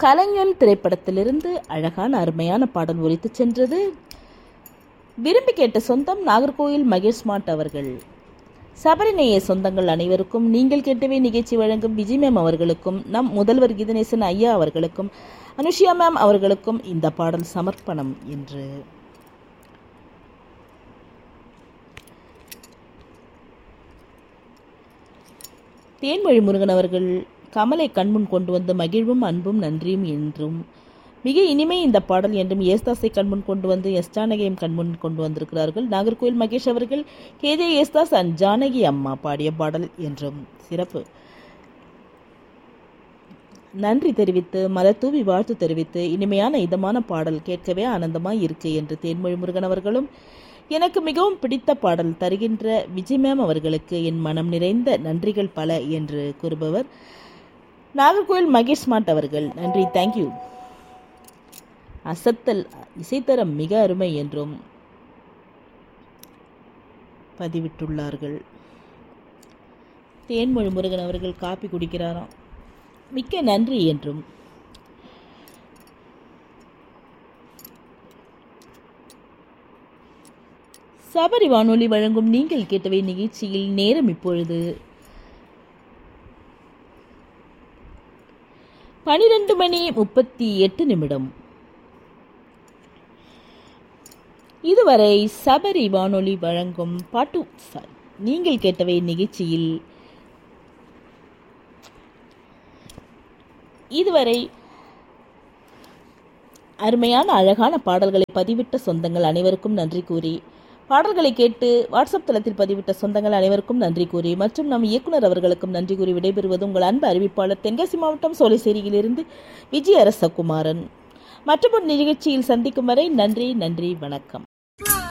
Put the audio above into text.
கலைஞன் திரைப்படத்திலிருந்து அழகான அருமையான பாடல் ஒலித்து சென்றது விரும்பி கேட்ட சொந்தம் நாகர்கோயில் மகேஷ் ஸ்மார்ட் அவர்கள் சபரிநேய சொந்தங்கள் அனைவருக்கும் நீங்கள் கேட்டவே நிகழ்ச்சி வழங்கும் விஜய் மேம் அவர்களுக்கும் நம் முதல்வர் கீதநேசன் ஐயா அவர்களுக்கும் அனுஷியா மேம் அவர்களுக்கும் இந்த பாடல் சமர்ப்பணம் என்று தேன்மொழி முருகன் அவர்கள் கமலை கண்முன் கொண்டு வந்து மகிழ்வும் அன்பும் நன்றியும் என்றும் மிக இனிமை இந்த பாடல் என்றும் ஏஸ்தாஸை கண்முன் கொண்டு வந்து எஸ் ஜானகியும் கண்முன் கொண்டு வந்திருக்கிறார்கள் நாகர்கோவில் மகேஷ் அவர்கள் கேஜே ஏஸ்தாஸ் அண்ட் ஜானகி அம்மா பாடிய பாடல் என்றும் சிறப்பு நன்றி தெரிவித்து மலத்தூவி வாழ்த்து தெரிவித்து இனிமையான இதமான பாடல் கேட்கவே ஆனந்தமாய் இருக்கு என்று தேன்மொழி முருகன் அவர்களும் எனக்கு மிகவும் பிடித்த பாடல் தருகின்ற விஜய் மேம் அவர்களுக்கு என் மனம் நிறைந்த நன்றிகள் பல என்று கூறுபவர் நாகர்கோவில் மகேஷ் ஸ்மார்ட் அவர்கள் நன்றி தேங்க்யூ அசத்தல் இசைத்தரம் மிக அருமை என்றும் பதிவிட்டுள்ளார்கள் தேன்மொழி முருகன் அவர்கள் காப்பி குடிக்கிறாராம் மிக்க நன்றி என்றும் சபரி வானொலி வழங்கும் நீங்கள் கேட்டவை நிகழ்ச்சியில் நேரம் இப்பொழுது பனிரெண்டு மணி முப்பத்தி எட்டு நிமிடம் இதுவரை சபரி வானொலி வழங்கும் பாட்டு சாரி நீங்கள் கேட்டவை நிகழ்ச்சியில் இதுவரை அருமையான அழகான பாடல்களை பதிவிட்ட சொந்தங்கள் அனைவருக்கும் நன்றி கூறி பாடல்களை கேட்டு வாட்ஸ்அப் தளத்தில் பதிவிட்ட சொந்தங்கள் அனைவருக்கும் நன்றி கூறி மற்றும் நம் இயக்குனர் அவர்களுக்கும் நன்றி கூறி விடைபெறுவது உங்கள் அன்பு அறிவிப்பாளர் தென்காசி மாவட்டம் சோலைசேரியிலிருந்து விஜய் அரசகுமாரன் மற்றொரு நிகழ்ச்சியில் சந்திக்கும் வரை நன்றி நன்றி வணக்கம்